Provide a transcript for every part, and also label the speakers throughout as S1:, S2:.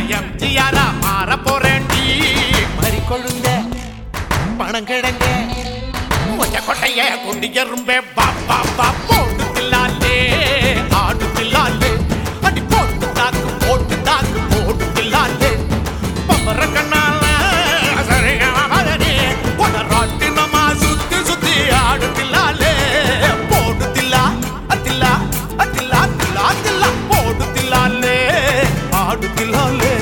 S1: எம்ஜிஆரா மாற போறேன்டி
S2: மறி கொழுந்த பணம் கிடங்க
S1: மொச்ச கொட்டைய கொண்டு எறும்பே பா பா பா போட்டு தில்லாலே ஆடு தில்லாலே அடி போட்டு தாக்கு போட்டு தாக்கு போட்டு தில்லாலே பம்பர கண்ணால சரிகமபதனி உடராட்டி நம்ம சுத்தி சுத்தி ஆடு தில்லாலே போடு தில்லா அத்தில்லா அத்தில்லா தில்லா தில்லா போடு தில்லாலே ஆடு தில்லாலே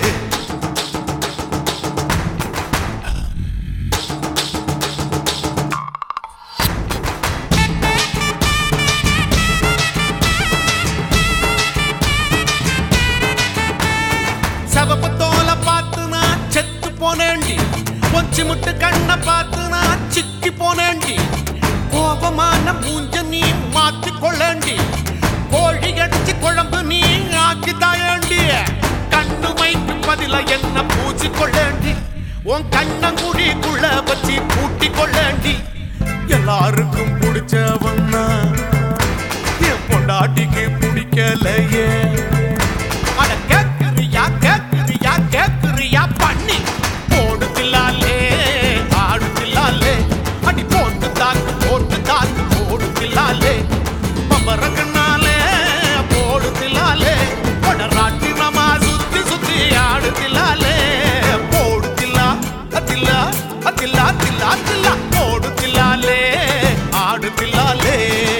S1: சவப்பு தோலை பார்த்து நான் செத்து போனேண்டி பொச்சி முட்டு கண்ணை பார்த்து நான் சிக்கி போனேண்டி கோபமான மூஞ்ச நீ மாத்தி கொள்ளேண்டி கோழி அடிச்சு குழம்பு நீ ஆக்கி தாயேண்டி கண்ணு மைக்கு பதில என்ன பூச்சி கொள்ளேண்டி உன் கண்ணங்குடிக்குள்ள வச்சு பூட்டி கொள்ளேண்டி எல்லாருக்கும் பிடிச்சவன்னா என் பொண்டாட்டிக்கு பிடிக்கலையே அட கேக்குறியா கேக்குறியா கேக்குறியா பண்ணி போடு தில்லாலே ஆடு தில்லாலே அடி போட்டு தாக்கு போட்டு தாக்கு போடு தில்லாலே பம்பர கண்ணாலே போடு தில்லாலே கொடராட்டி நமா சுத்தி சுத்தி ஆடு தில்லாலே போடு தில்லா அத்தில்லா அத்தில்லா தில்லா தில்லா போடு தில்லாலே ஆடு தில்லாலே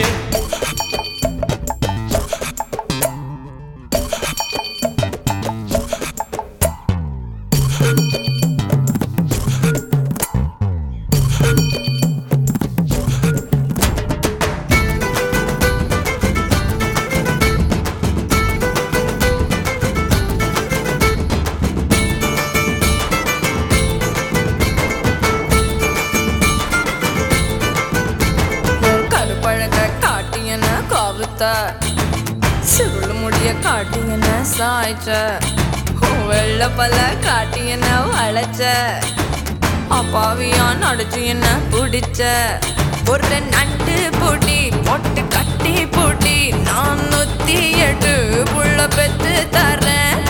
S3: கருப்பழக காட்டி என்ன கவுத்த சுருள் முடிய காட்டி என்ன சாய்ச்ச உன் வெள்ள பல காட்டி என்ன வளைச்ச அப்பாவியா நடிச்சு என்ன பிடிச்ச ஒரு நண்டு பூட்டி பொட்டு கட்டி பூட்டி நான் நூத்தி எட்டு புள்ள பெத்து தரேன்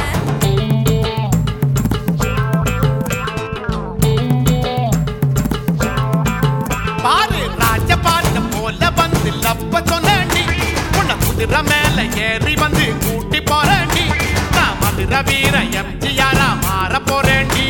S1: பாரு ராஜ பார்த்த போல வந்து லப்ப சொன்னி உன்னை குதிரை மேல ஏறி வந்து கூட்டி போறேன்டி நான் மதுர வீர எம்ஜிஆரா மாற போறேன்டி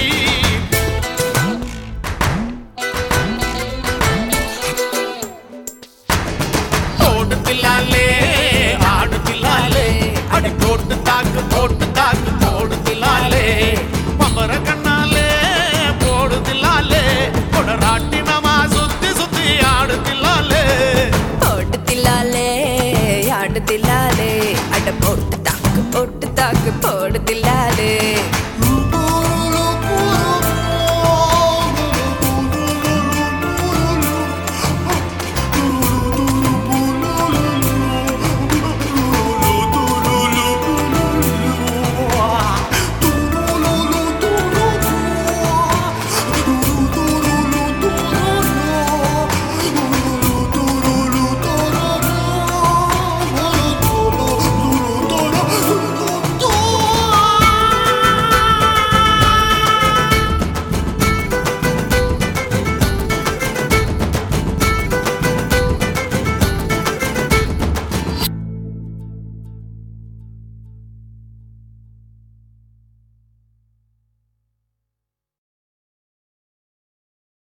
S1: ஓடு தில்லாலே ஆடு தில்லாலே அடி போட்டு தாக்கு போட்டு தாக்கு போடு தில்லாலே பம்பர கண்ணாலே போடு தில்லாலே கொடராட்டி நமா சுத்தி சுத்தி ஆடு தில்லாலே
S3: ஓடு தில்லாலே ஆடு தில்லாலே